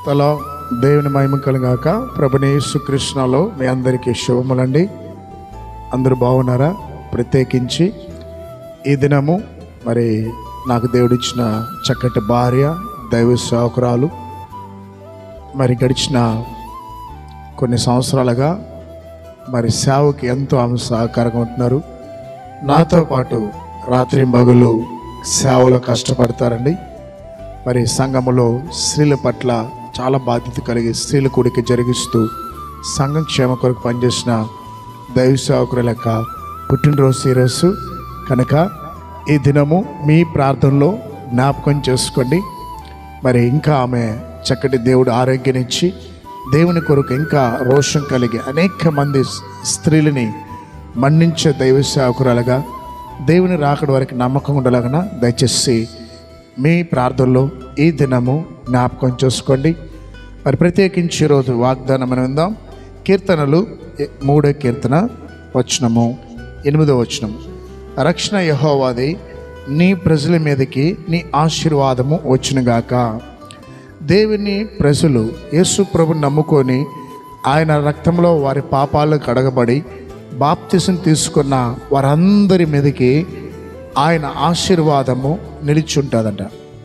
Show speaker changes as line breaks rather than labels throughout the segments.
తల దేవుని మహిమ కలుగాక ప్రభుని యేసుకృష్ణలో మీ అందరికీ శుభములండి అందరూ బాగున్నారా ప్రత్యేకించి ఈ దినము మరి నాకు దేవుడిచ్చిన చక్కటి భార్య దైవ సేవకురాలు మరి గడిచిన కొన్ని సంవత్సరాలుగా మరి సేవకి ఎంతో ఆమె సహకారంగా ఉంటున్నారు నాతో పాటు రాత్రి మగులు సేవలో కష్టపడతారండి మరి సంఘములో స్త్రీల పట్ల చాలా బాధ్యత కలిగి స్త్రీల కూడిక జరిగిస్తూ సంఘం క్షేమ కొరకు పనిచేసిన దైవ సేవకుల లెక్క పుట్టినరోజు ఈరోజు కనుక ఈ దినము మీ ప్రార్థనలో జ్ఞాపకం చేసుకోండి మరి ఇంకా ఆమె చక్కటి దేవుడు ఆరోగ్యనిచ్చి దేవుని కొరకు ఇంకా రోషం కలిగి అనేక మంది స్త్రీలని మన్నించే దైవ సేవకురాలుగా దేవుని రాకడ వరకు నమ్మకం ఉండలాగన దయచేసి మీ ప్రార్థనలో ఈ దినము జ్ఞాపకం చేసుకోండి మరి ప్రత్యేకించి ఈరోజు వాగ్దానం అని ఉందాం కీర్తనలు ఎ- మూడో కీర్తన వచనము ఎనిమిదో వచనము రక్షణ యహోవాది నీ ప్రజల మీదకి నీ ఆశీర్వాదము వచ్చునుగాక దేవుని ప్రజలు యేసు ప్రభుని నమ్ముకొని ఆయన రక్తంలో వారి పాపాలు కడగబడి బాప్తిసం తీసుకున్న వారందరి మీదకి ఆయన ఆశీర్వాదము నిలిచుంటుందట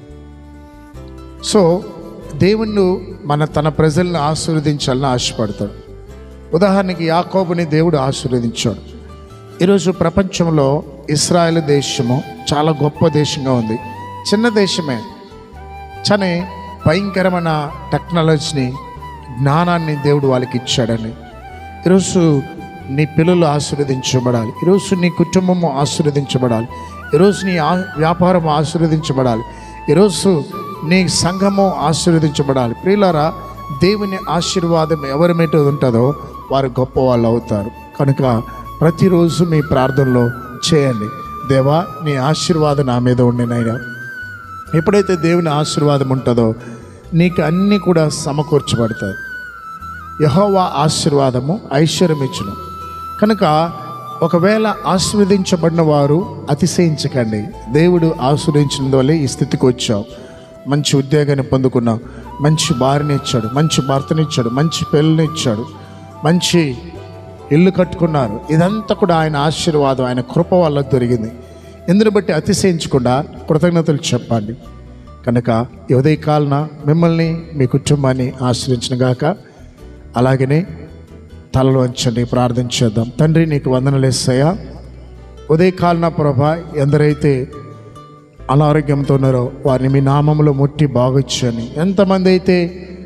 సో దేవుణ్ణి మన తన ప్రజల్ని ఆశీర్వదించాలని ఆశపడతాడు ఉదాహరణకి యాకోబుని దేవుడు ఆశీర్వదించాడు ఈరోజు ప్రపంచంలో ఇస్రాయేల్ దేశము చాలా గొప్ప దేశంగా ఉంది చిన్న దేశమే కానీ భయంకరమైన టెక్నాలజీని జ్ఞానాన్ని దేవుడు వాళ్ళకి ఇచ్చాడని ఈరోజు నీ పిల్లలు ఆశీర్వదించబడాలి ఈరోజు నీ కుటుంబము ఆశీర్వదించబడాలి ఈరోజు నీ ఆ వ్యాపారం ఆశీర్వదించబడాలి ఈరోజు నీ సంఘము ఆశీర్వదించబడాలి ప్రియులారా దేవుని ఆశీర్వాదం ఎవరి మీద ఉంటుందో వారు గొప్ప వాళ్ళు అవుతారు కనుక ప్రతిరోజు మీ ప్రార్థనలో చేయండి దేవా నీ ఆశీర్వాదం నా మీద ఉండినైనా ఎప్పుడైతే దేవుని ఆశీర్వాదం ఉంటుందో నీకు అన్నీ కూడా సమకూర్చబడతాయి యహోవా ఆశీర్వాదము ఐశ్వర్యం ఇచ్చును కనుక ఒకవేళ ఆశీర్వదించబడిన వారు అతిశయించకండి దేవుడు ఆశీర్వదించిన వల్లే ఈ స్థితికి వచ్చావు మంచి ఉద్యోగాన్ని పొందుకున్నావు మంచి భార్యని ఇచ్చాడు మంచి భర్తని ఇచ్చాడు మంచి పిల్లని ఇచ్చాడు మంచి ఇల్లు కట్టుకున్నారు ఇదంతా కూడా ఆయన ఆశీర్వాదం ఆయన కృప వల్ల దొరికింది ఇందుని బట్టి అతిశయించకుండా కృతజ్ఞతలు చెప్పండి కనుక ఈ ఉదయకాలన మిమ్మల్ని మీ కుటుంబాన్ని ఆశ్రయించిన గాక అలాగనే తలలో వంచండి ప్రార్థన చేద్దాం తండ్రి నీకు వందనలేస్తాయా ఉదయకాలన ప్రభా ఎందరైతే అనారోగ్యంతో ఉన్నారో వారిని మీ నామంలో ముట్టి బాగొచ్చని ఎంతమంది అయితే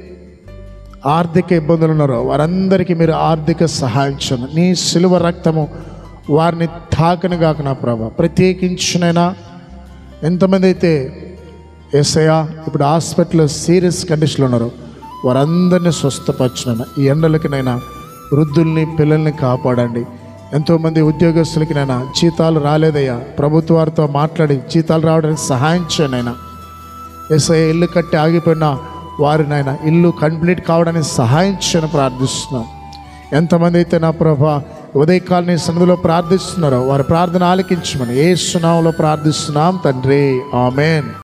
ఆర్థిక ఇబ్బందులు ఉన్నారో వారందరికీ మీరు ఆర్థిక సహాయం చేయండి నీ సిలువ రక్తము వారిని తాకని గాక నా ప్రభా ప్రత్యేకించినైనా ఎంతమంది అయితే ఏసయ్యా ఇప్పుడు హాస్పిటల్లో సీరియస్ కండిషన్లో ఉన్నారో వారందరినీ స్వస్థపరచునైనా ఈ ఎండలకినైనా వృద్ధుల్ని పిల్లల్ని కాపాడండి ఎంతోమంది ఉద్యోగస్తులకి నైనా జీతాలు రాలేదయ్యా ప్రభుత్వ వారితో మాట్లాడి జీతాలు రావడానికి సహాయం చేయనైనా ఎస్ఐ ఇల్లు కట్టి ఆగిపోయిన వారు నాయన ఇల్లు కంప్లీట్ కావడానికి సహాయం చేయని ప్రార్థిస్తున్నాం ఎంతమంది అయితే నా ప్రభా ఉదయకాలని సన్నిధిలో ప్రార్థిస్తున్నారో వారి ప్రార్థన ఆలకించమని ఏ సునామంలో ప్రార్థిస్తున్నాం తండ్రి ఆమెన్